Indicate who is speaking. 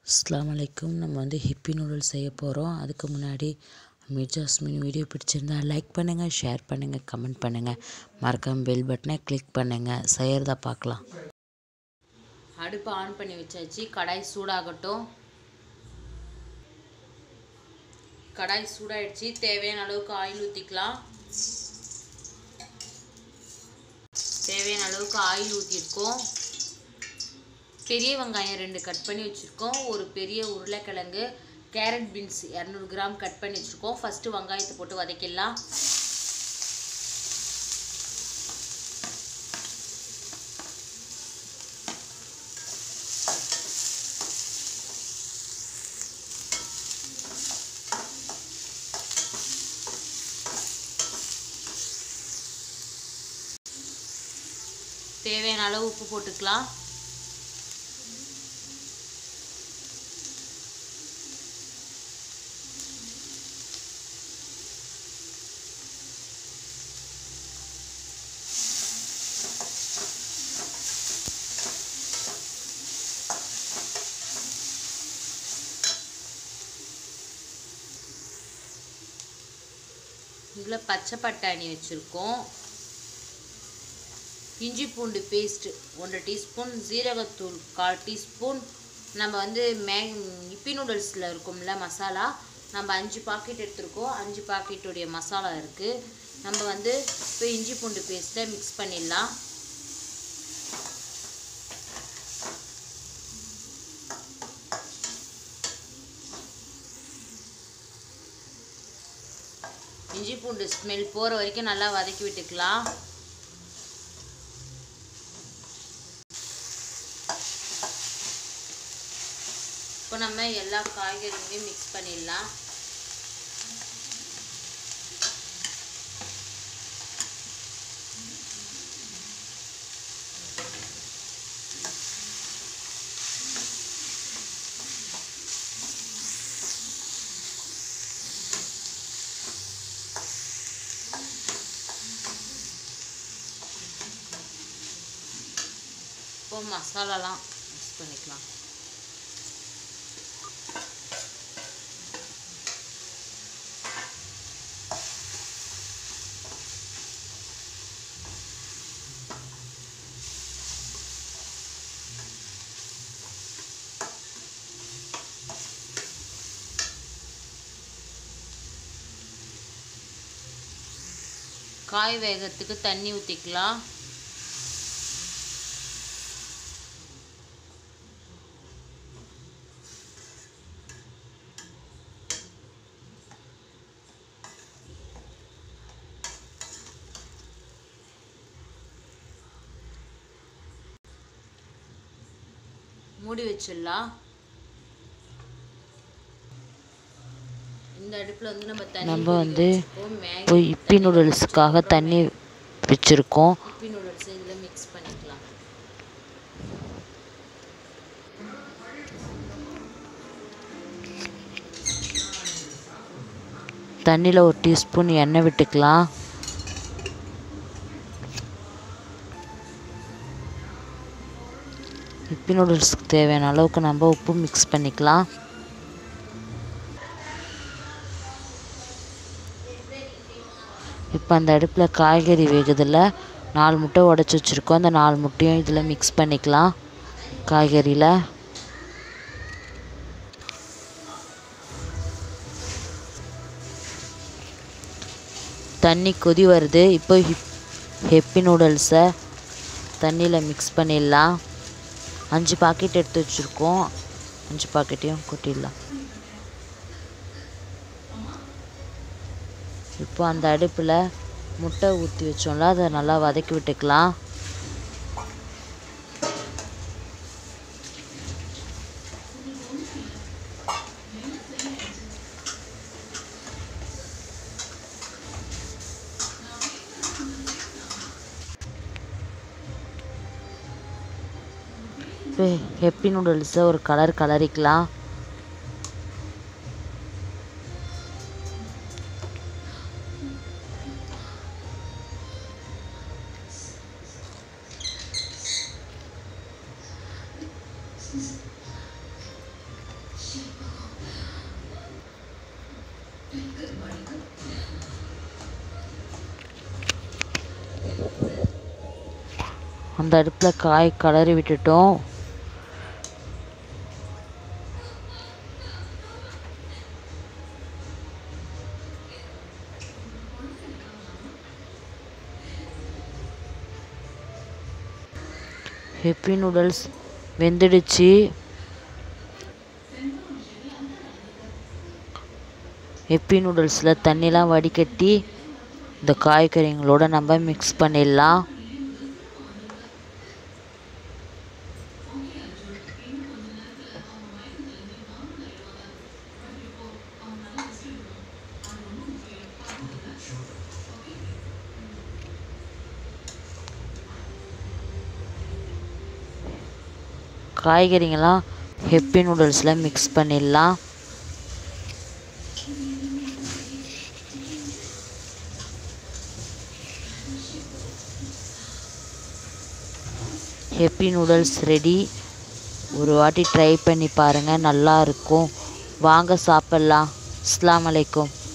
Speaker 1: அஸ்ஸலாமு அலைக்கும் நம்ம வந்து ஹிப்பி நூடுல்ஸ் செய்ய போகிறோம் அதுக்கு முன்னாடி அமீர் ஜாஸ்மின் வீடியோ பிடிச்சிருந்தா லைக் பண்ணுங்கள் ஷேர் பண்ணுங்கள் கமெண்ட் பண்ணுங்கள் மறக்காம பெல் பட்டனை கிளிக் பண்ணுங்கள் செய்கிறத பார்க்கலாம்
Speaker 2: அடுப்பை ஆன் பண்ணி வச்சாச்சு கடாய் சூடாகட்டும் கடாய் சூடாயிடுச்சு தேவையான அளவுக்கு ஆயில் ஊற்றிக்கலாம் தேவையான அளவுக்கு ஆயில் ஊற்றிருக்கோம் பெரிய வெங்காயம் ரெண்டு கட் பண்ணி வச்சுருக்கோம் ஒரு பெரிய உருளைக்கிழங்கு கேரட் பீன்ஸ் இரநூறு கிராம் கட் பண்ணி வச்சுருக்கோம் ஃபஸ்ட்டு வெங்காயத்தை போட்டு வதக்கிடலாம் தேவையான அளவு உப்பு போட்டுக்கலாம் இதில் பச்சை பட்டாணி வச்சுருக்கோம் இஞ்சி பூண்டு பேஸ்ட்டு ஒன்றரை டீஸ்பூன் ஜீரகத்தூள் கால் டீஸ்பூன் நம்ம வந்து மே இப்பி நூடுல்ஸில் இருக்கும்ல மசாலா நம்ம அஞ்சு பாக்கெட் எடுத்திருக்கோம் அஞ்சு பாக்கெட்டுடைய மசாலா இருக்குது நம்ம வந்து இப்போ இஞ்சி பூண்டு பேஸ்ட்டை மிக்ஸ் பண்ணிடலாம் இஞ்சி பூண்டு ஸ்மெல் போகிற வரைக்கும் நல்லா வதக்கி விட்டுக்கலாம் இப்போ நம்ம எல்லா காய்கறியுமே மிக்ஸ் பண்ணிடலாம் இப்போ மசாலாலாம் மிக்ஸ் பண்ணிக்கலாம் காய் வேகத்துக்கு தண்ணி ஊற்றிக்கலாம் மூடி வச்சிடலாம் இந்த அடுப்பில் வந்து நம்ம தண்ணி
Speaker 1: நம்ம
Speaker 2: கொதிக்க
Speaker 1: வந்து
Speaker 2: வச்சிருக்கோம். மேகி
Speaker 1: போய் இப்பி நூடுல்ஸுக்காக தண்ணி வச்சுருக்கோம்
Speaker 2: இப்பி நூடுல்ஸ் இதில் மிக்ஸ் பண்ணிக்கலாம்
Speaker 1: தண்ணியில் ஒரு டீஸ்பூன் எண்ணெய் விட்டுக்கலாம் இப்பி நூடுல்ஸ்க்கு தேவையான அளவுக்கு நம்ம உப்பு மிக்ஸ் பண்ணிக்கலாம் இப்போ அந்த அடுப்பில் காய்கறி வேகுதில் நாலு முட்டை உடச்சி வச்சுருக்கோம் அந்த நாலு முட்டையும் இதில் மிக்ஸ் பண்ணிக்கலாம் காய்கறியில் தண்ணி கொதி வருது இப்போ ஹிப் ஹெப்பி நூடுல்ஸை தண்ணியில் மிக்ஸ் பண்ணிடலாம் அஞ்சு பாக்கெட் எடுத்து வச்சுருக்கோம் அஞ்சு பாக்கெட்டையும் கொட்டிடலாம் இப்போ அந்த அடுப்பில் முட்டை ஊற்றி வச்சோம்ல அதை நல்லா வதக்கி விட்டுக்கலாம் இப்போ ஹெப்பி நூடுல்ஸை ஒரு கலர் கலரிக்கலாம் அந்த அடுப்பில் காய் கலரி விட்டுட்டோம் ஹெப்பி நூடுல்ஸ் வெந்துடுச்சு ஹெப்பி நூடுல்ஸில் தண்ணிலாம் வடிகட்டி இந்த காய்கறிங்களோட நம்ம மிக்ஸ் பண்ணிடலாம் காய்கறிங்கெல்லாம் ஹெப்பி நூடுல்ஸில் மிக்ஸ் பண்ணிடலாம் ஹெப்பி நூடுல்ஸ் ரெடி ஒரு வாட்டி ட்ரை பண்ணி பாருங்கள் நல்லா இருக்கும் வாங்க சாப்பிட்லாம் அஸ்ஸலாமு அலைக்கும்